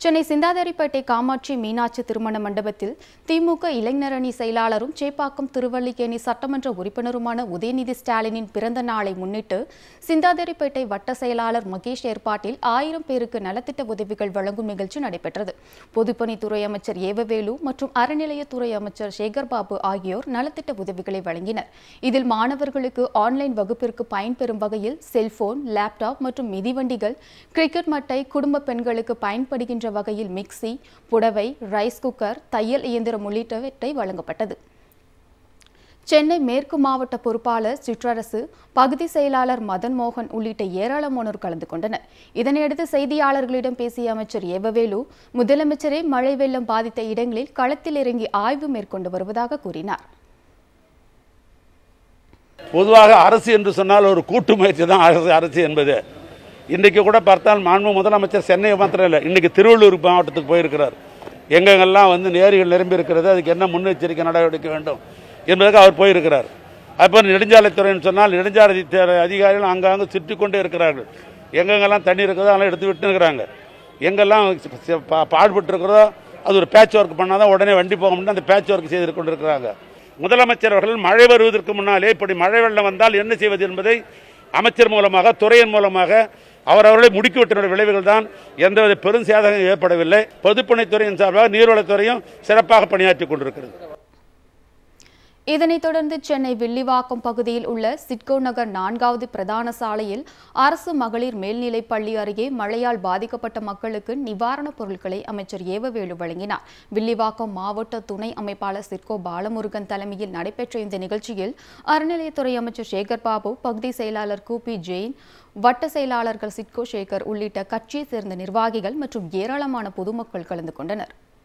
சென்னை சிந்தாதிரிப்பேட்டை காமாட்சி மீனாட்சி திருமண மண்டபத்தில் திமுக இளைஞரணி செயலாளரும் சேப்பாக்கம் திருவல்லிக்கேணி சட்டமன்ற உறுப்பினருமான உதயநிதி ஸ்டாலினின் பிறந்த நாளை முன்னிட்டு சிந்தாதிரிப்பேட்டை வட்ட செயலாளர் மகேஷ் ஏற்பாட்டில் ஆயிரம் பேருக்கு நலத்திட்ட உதவிகள் வழங்கும் நிகழ்ச்சி நடைபெற்றது பொதுப்பணித்துறை அமைச்சர் ஏவவேலு மற்றும் அறநிலையத்துறை அமைச்சர் சேகர் பாபு ஆகியோர் நலத்திட்ட உதவிகளை வழங்கினர் இதில் மாணவர்களுக்கு ஆன்லைன் வகுப்பிற்கு பயன்பெறும் வகையில் செல்போன் லேப்டாப் மற்றும் மிதிவண்டிகள் கிரிக்கெட் மட்டை குடும்ப பெண்களுக்கு பயன்படுகின்ற வகையில் மிக்சி புடவை ரைஸ் குக்கர் தையல் இயந்திரம் உள்ளிட்டவற்றை வழங்கப்பட்டது சென்னை மேற்கு மாவட்ட பொறுப்பாளர் சிற்றரசு பகுதி செயலாளர் மதன் மோகன் உள்ளிட்ட ஏராளமானோர் கலந்து கொண்டனர் இதனையடுத்து செய்தியாளர்களிடம் பேசிய அமைச்சர் ஏவவேலு முதலமைச்சரே மழை வெள்ளம் பாதித்த இடங்களில் களத்தில் இறங்கி ஆய்வு மேற்கொண்டு வருவதாக கூறினார் பொதுவாக அரசு என்று சொன்னால் ஒரு கூட்டு முயற்சி தான் அரசு அரசு என்பது இன்றைக்கு கூட பார்த்தால் மாண்பு முதலமைச்சர் சென்னை மாத்திரம் இல்லை இன்னைக்கு திருவள்ளூர் மாவட்டத்துக்கு போயிருக்கிறார் எங்கெங்கெல்லாம் வந்து நேரிகள் நிரம்பி இருக்கிறது அதுக்கு என்ன முன்னெச்சரிக்கை நடவடிக்கை வேண்டும் என்பதற்கு அவர் போயிருக்கிறார் அப்போ நெடுஞ்சாலைத்துறைன்னு சொன்னால் நெடுஞ்சாலை அதிகாரிகள் அங்கங்கே சுற்றி கொண்டே இருக்கிறார்கள் எங்கெங்கெல்லாம் தண்ணி இருக்கிறதோ அதெல்லாம் எடுத்து விட்டு இருக்கிறாங்க எங்கெல்லாம் பா- பாடுபட்டு இருக்கிறதோ அது ஒரு பேட்ச் ஒர்க் பண்ணாதான் உடனே வண்டி போக முடியும் அந்த பேட்ச் ஒர்க் செய்து கொண்டிருக்கிறாங்க முதலமைச்சர் அவர்கள் மழை வருவதற்கு முன்னாலே இப்படி மழை வெள்ளம் வந்தால் என்ன செய்வது என்பதை அமைச்சர் மூலமாக துறையின் மூலமாக அவரவர்களை முடுக்கிவிட்ட விளைவுகள் தான் எந்தவித பெரும் சேதகம் ஏற்படவில்லை பொதுப்பணித்துறையின் சார்பாக நீர்வளத்துறையும் சிறப்பாக பணியாற்றி கொண்டிருக்கிறது இதனைத் தொடர்ந்து சென்னை வில்லிவாக்கம் பகுதியில் உள்ள சிட்கோ நகர் நான்காவது பிரதான சாலையில் அரசு மகளிர் மேல்நிலைப் பள்ளி அருகே மழையால் பாதிக்கப்பட்ட மக்களுக்கு நிவாரணப் பொருட்களை அமைச்சர் ஏவவேலு வழங்கினார் வில்லிவாக்கம் மாவட்ட துணை அமைப்பாளர் சிட்கோ பாலமுருகன் தலைமையில் நடைபெற்ற இந்த நிகழ்ச்சியில் அறநிலையத்துறை அமைச்சர் சேகர் பாபு பகுதி செயலாளர் கூபி ஜெயின் வட்ட செயலாளர்கள் சிட்கோ சேகர் உள்ளிட்ட கட்சியைச் சேர்ந்த நிர்வாகிகள் மற்றும் ஏராளமான பொதுமக்கள் கலந்து கொண்டனர்